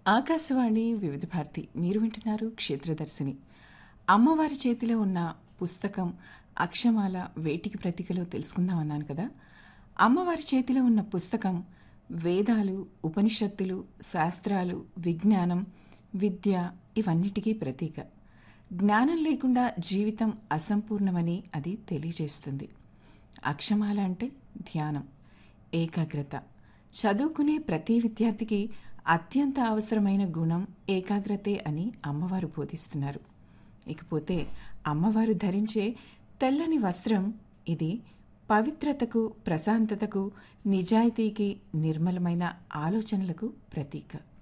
ఆకాశవాణి వివిధ భారతి మీరు వింటున్నారు క్షేత్రదర్శిని అమ్మవారి చేతిలో ఉన్న పుస్తకం అక్షమాల వేటికి ప్రతీకలో తెలుసుకుందాం అన్నాను కదా అమ్మవారి చేతిలో ఉన్న పుస్తకం వేదాలు ఉపనిషత్తులు శాస్త్రాలు విజ్ఞానం విద్య ఇవన్నిటికీ ప్రతీక జ్ఞానం లేకుండా జీవితం అసంపూర్ణమని అది తెలియజేస్తుంది అక్షమాల అంటే ధ్యానం ఏకాగ్రత చదువుకునే ప్రతి విద్యార్థికి అత్యంత అవసరమైన గుణం ఏకాగ్రతే అని అమ్మవారు బోధిస్తున్నారు ఇకపోతే అమ్మవారు ధరించే తెల్లని వస్త్రం ఇది పవిత్రతకు ప్రశాంతతకు నిజాయితీకి నిర్మలమైన ఆలోచనలకు ప్రతీక